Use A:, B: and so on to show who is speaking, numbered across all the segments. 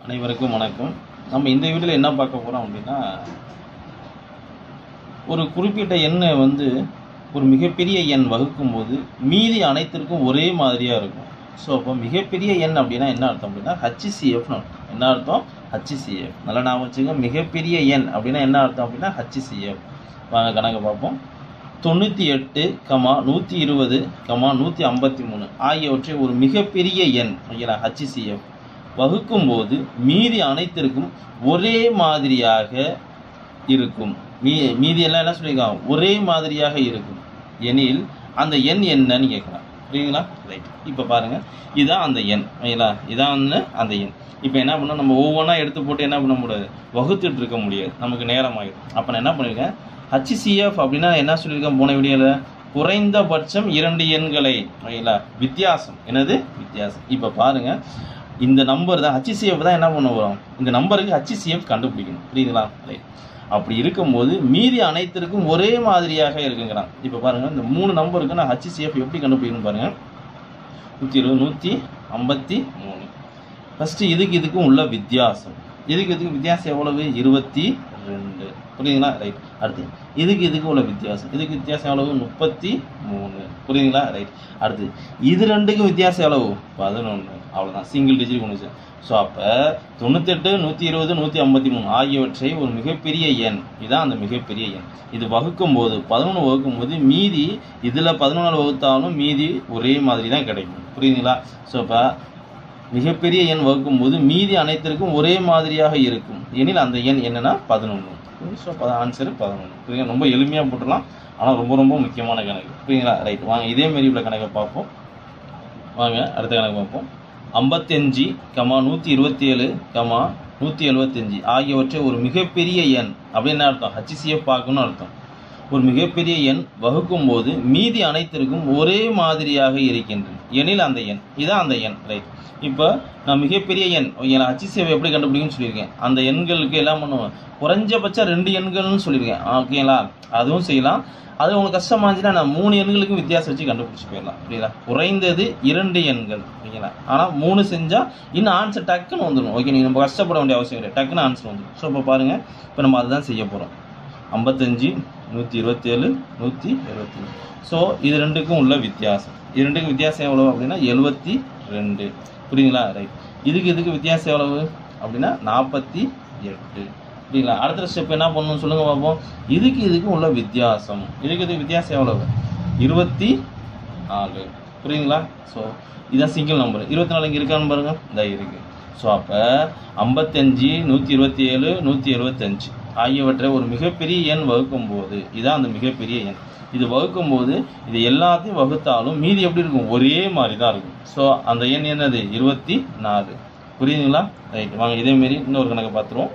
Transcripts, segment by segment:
A: அனைவருக்கும் வணக்கம் நம்ம இந்த வீடியோவில் என்ன பார்க்க போகிறோம் அப்படின்னா ஒரு குறிப்பிட்ட எண்ணை வந்து ஒரு மிகப்பெரிய எண் வகுக்கும்போது மீதி அனைத்திற்கும் ஒரே மாதிரியாக இருக்கும் ஸோ அப்போ மிகப்பெரிய எண் அப்படின்னா என்ன அர்த்தம் அப்படின்னா ஹச்சிசிஎஃப்னு அர்த்தம் என்ன அர்த்தம் ஹச்சிசிஎஃப் நல்லா நான் வச்சுக்க மிகப்பெரிய எண் அப்படின்னா என்ன அர்த்தம் அப்படின்னா ஹச்சிசிஎஃப் வாங்க கணக்கு பார்ப்போம் தொண்ணூற்றி எட்டு கமா நூற்றி இருபது கமா நூற்றி ஐம்பத்தி மூணு ஆகியவற்றை ஒரு மிகப்பெரிய எண் ஓகேங்களா ஹச்சிசிஎஃப் வகுக்கும்போது மீதி அனைத்திற்கும் ஒரே மாதிரியாக இருக்கும் மீ மீதி எல்லாம் என்ன சொல்லியிருக்காங்க ஒரே மாதிரியாக இருக்கும் எனில் அந்த எண் என்னன்னு கேட்குறான் புரியுதுங்களா ரைட் இப்போ பாருங்கள் இதான் அந்த எண் ஓகேங்களா இதான் வந்து அந்த எண் இப்போ என்ன பண்ணோம் நம்ம ஒவ்வொன்றா எடுத்து போட்டு என்ன பண்ண முடியாது வகுத்துட்டு இருக்க முடியாது நமக்கு நேரம் ஆகிடும் அப்போ நான் என்ன பண்ணியிருக்கேன் ஹச்சிசிஎஃப் அப்படின்னா என்ன சொல்லியிருக்கேன் போன வீடியோவில் குறைந்தபட்சம் இரண்டு எண்களை ஓகேங்களா வித்தியாசம் என்னது வித்தியாசம் இப்போ பாருங்க இந்த நம்பர் தான் ஹச்சிசிஎஃப் தான் என்ன பண்ண வரும் இந்த நம்பருக்கு ஹச்சிசிஎஃப் கண்டுபிடிக்கணும் புரியுதுங்களா ரைட் அப்படி இருக்கும்போது மீதி அனைத்திற்கும் ஒரே மாதிரியாக இருக்குங்கிறான் இப்போ பாருங்க இந்த மூணு நம்பருக்கு நான் ஹச்சிசிஎஃப் எப்படி கண்டுபிடிக்கணும் பாருங்க நூற்றி இருபது நூற்றி ஐம்பத்தி மூணு ஃபஸ்ட்டு இதுக்கு இதுக்கும் உள்ள வித்தியாசம் இதுக்கு இதுக்கு வித்தியாசம் எவ்வளவு இருபத்தி ரெண்டு புரியுதுங்களா ரைட் அடுத்து இதுக்கு இதுக்கு உள்ள வித்தியாசம் இதுக்கு வித்தியாசம் எவ்வளவு முப்பத்தி மூணு புரியுதுங்களா ரைட் அடுத்து இது ரெண்டுக்கும் வித்தியாசம் எவ்வளவு பதினொன்று அவ்வளோதான் சிங்கிள் டிஜிட் கொண்டு ஸோ அப்போ தொண்ணூத்தெட்டு நூற்றி இருபது நூற்றி ஐம்பத்தி மூணு ஆகியவற்றை ஒரு மிகப்பெரிய எண் இதுதான் அந்த மிகப்பெரிய எண் இது வகுக்கும் போது பதினொன்று வகுக்கும் போது மீதி இதில் பதினொன்று வகுத்தாலும் மீதி ஒரே மாதிரி தான் கிடைக்கும் புரியுதுங்களா ஸோ இப்போ மிகப்பெரிய எண் வகுக்கும் போது மீதி அனைத்திற்கும் ஒரே மாதிரியாக இருக்கும் எனில் அந்த எண் என்னன்னா பதினொன்று ஸோ ஆன்சர் பதினொன்று புரியுங்க ரொம்ப எளிமையாக போட்டுடலாம் ஆனால் ரொம்ப ரொம்ப முக்கியமான கணக்கு புரியுங்களா ரைட் வாங்க இதே மாரி உள்ள கணக்கை பார்ப்போம் வாங்க அடுத்த கணக்கு பார்ப்போம் ஐம்பத்தஞ்சு கமா நூற்றி இருபத்தி ஏழு கமா நூற்றி எழுபத்தஞ்சு ஆகியவற்றை ஒரு மிகப்பெரிய எண் அப்படின்னு அர்த்தம் ஹச்சிசிஎஃப் பார்க்கணும்னு அர்த்தம் ஒரு மிகப்பெரிய எண் வகுக்கும் போது மீதி அனைத்திற்கும் ஒரே மாதிரியாக இருக்கின்றன எனில் அந்த எண் இதான் அந்த எண் ரைட் இப்போ நான் மிகப்பெரிய எண் ஓகேங்களா ஹச்சிசிஎஃப் எப்படி கண்டுபிடிக்கும்னு சொல்லியிருக்கேன் அந்த எண்களுக்கு எல்லாம் பண்ணுவேன் குறைஞ்சபட்சம் ரெண்டு எண்கள்னு சொல்லியிருக்கேன் ஓகேங்களா அதுவும் செய்யலாம் அது உங்களுக்கு கஷ்டமா இருந்துச்சுன்னா நான் மூணு எண்களுக்கும் வித்தியாசம் வச்சு கண்டுபிடிச்சி போயிடலாம் புரியுதா குறைந்தது இரண்டு எண்கள் ஓகேங்களா ஆனால் மூணு செஞ்சால் இன்னும் ஆன்சர் டக்குன்னு வந்துடும் ஓகே நீங்கள் நம்ம கஷ்டப்பட வேண்டிய அவசியம் கிடையாது டக்குன்னு ஆன்சர் வந்துடும் ஸோ இப்போ பாருங்கள் இப்போ நம்ம அதுதான் செய்ய போகிறோம் ஐம்பத்தஞ்சு நூற்றி இருபத்தேழு நூற்றி எழுபத்தஞ்சு ஸோ இது ரெண்டுக்கும் உள்ள வித்தியாசம் இது ரெண்டுக்கும் வித்தியாசம் எவ்வளோ அப்படின்னா எழுபத்தி ரெண்டு புரியுதுங்களா ரைட் இதுக்கு இதுக்கு வித்தியாசம் எவ்வளவு அப்படின்னா நாற்பத்தி எட்டு புரியுங்களா அடுத்த ஸ்டெப் என்ன பண்ணணும்னு சொல்லுங்க பார்ப்போம் இதுக்கு இதுக்கும் உள்ள வித்தியாசம் இதுக்கு இதுக்கு வித்தியாசம் எவ்வளவு இருபத்தி நாலு புரியுதுங்களா ஸோ இதான் சிங்கிள் நம்பர் இருபத்தி நாலு இங்கே இருக்கான்னு பாருங்க இந்த இருக்கு ஸோ அப்போ ஐம்பத்தஞ்சு நூற்றி இருபத்தி ஏழு நூற்றி எழுபத்தஞ்சு ஆகியவற்றை ஒரு மிகப்பெரிய எண் வகுக்கும் போது இதான் அந்த மிகப்பெரிய எண் இது வகுக்கும் போது இது எல்லாத்தையும் வகுத்தாலும் மீதி எப்படி இருக்கும் ஒரே மாதிரி தான் இருக்கும் ஸோ அந்த எண் என்னது இருபத்தி நாலு புரியுதுங்களா ரைட் வாங்க இதேமாரி இன்னொரு கணக்கு பார்த்துருவோம்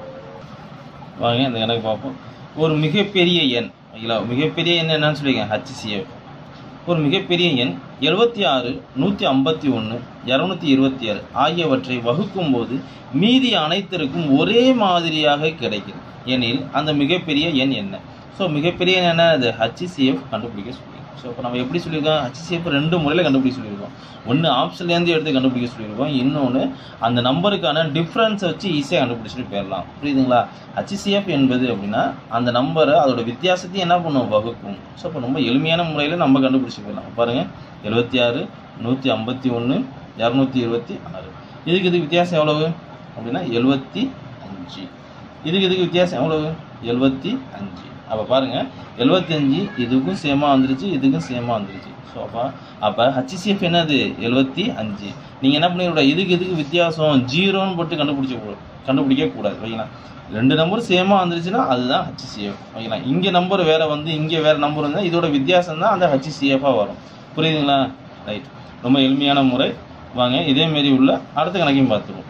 A: வாங்க இந்த கணக்கு பார்ப்போம் ஒரு மிகப்பெரிய எண் ஓகேங்களா மிகப்பெரிய எண் என்னன்னு சொல்லிங்க ஹச்சிசிஎஃப் ஒரு மிகப்பெரிய எண் எழுபத்தி ஆறு நூற்றி ஐம்பத்தி ஒன்று இரநூத்தி இருபத்தி ஏழு ஆகியவற்றை வகுக்கும் போது மீதி அனைத்திற்கும் ஒரே மாதிரியாக கிடைக்குது எனில் அந்த மிகப்பெரிய எண் என்ன ஸோ மிகப்பெரிய எண் என்ன அது ஹச்சிசிஎஃப் கண்டுபிடிக்க சொல்லியிருக்கோம் ஸோ இப்போ நம்ம எப்படி சொல்லியிருக்கோம் ஹச்சிசிஎஃப் ரெண்டு முறையில் கண்டுபிடிக்க சொல்லியிருக்கோம் ஒன்று ஆப்ஷன்லேருந்து எடுத்து கண்டுபிடிக்க சொல்லியிருக்கோம் இன்னொன்று அந்த நம்பருக்கான டிஃப்ரென்ஸை வச்சு ஈஸியாக கண்டுபிடிச்சிட்டு போயிடலாம் புரியுதுங்களா ஹச்சிசிஎஃப் என்பது அப்படின்னா அந்த நம்பரை அதோட வித்தியாசத்தையும் என்ன பண்ணும் வகுக்கும் ஸோ இப்போ ரொம்ப எளிமையான முறையில் நம்ம கண்டுபிடிச்சி போயிடலாம் பாருங்கள் எழுபத்தி ஆறு நூற்றி ஐம்பத்தி ஒன்று இரநூத்தி இருபத்தி ஆறு இதுக்கு இதுக்கு வித்தியாசம் எவ்வளவு அப்படின்னா எழுபத்தி அஞ்சு இதுக்கு இதுக்கு வித்தியாசம் எவ்வளவு எழுபத்தி அஞ்சு அப்போ பாருங்கள் எழுபத்தஞ்சு இதுக்கும் சேமாக வந்துருச்சு இதுக்கும் சேமாக வந்துருச்சு ஸோ அப்போ அப்போ ஹச்சிசிஎஃப் என்னது எழுபத்தி அஞ்சு நீங்கள் என்ன பண்ணிடக்கூடாது இதுக்கு இதுக்கு வித்தியாசம் ஜீரோன்னு போட்டு கண்டுபிடிச்ச கூடாது கண்டுபிடிக்க கூடாது ஓகேங்களா ரெண்டு நம்பர் சேமாக வந்துருச்சுன்னா அதுதான் ஹச்சிசிஎஃப் ஓகேங்களா இங்கே நம்பர் வேறு வந்து இங்கே வேறு நம்பர் இருந்தால் இதோட வித்தியாசம் தான் அந்த ஹச்சிசிஎஃபாக வரும் புரியுதுங்களா ரைட் ரொம்ப எளிமையான முறை வாங்க இதேமாரி உள்ள அடுத்த கணக்கையும் பார்த்துருவோம்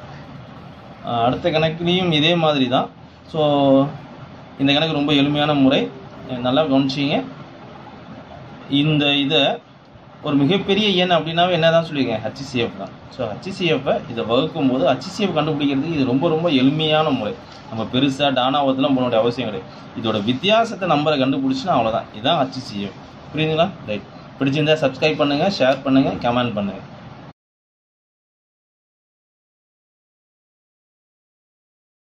A: அடுத்த கணக்குலேயும் இதே மாதிரி தான் ஸோ இந்த கணக்கு ரொம்ப எளிமையான முறை நல்லா கவனிச்சிங்க இந்த இதை ஒரு மிகப்பெரிய எண் அப்படின்னாவே என்ன தான் சொல்லுவீங்க ஹச்சிசிஎஃப் தான் ஸோ ஹச்சிசிஎஃப்பை இதை வகுக்கும் போது ஹச்சிசிஎஃப் கண்டுபிடிக்கிறதுக்கு இது ரொம்ப ரொம்ப எளிமையான முறை நம்ம பெருசாக டானாவதெல்லாம் போன வேண்டிய அவசியம் கிடையாது இதோட வித்தியாசத்தை நம்பரை கண்டுபிடிச்சுன்னா அவ்வளோதான் இதுதான் ஹச்சிசிஎஃப் புரியுதுங்களா ரைட் பிடிச்சிருந்தா சப்ஸ்கிரைப் பண்ணுங்கள் ஷேர் பண்ணுங்கள் கமெண்ட் பண்ணுங்கள்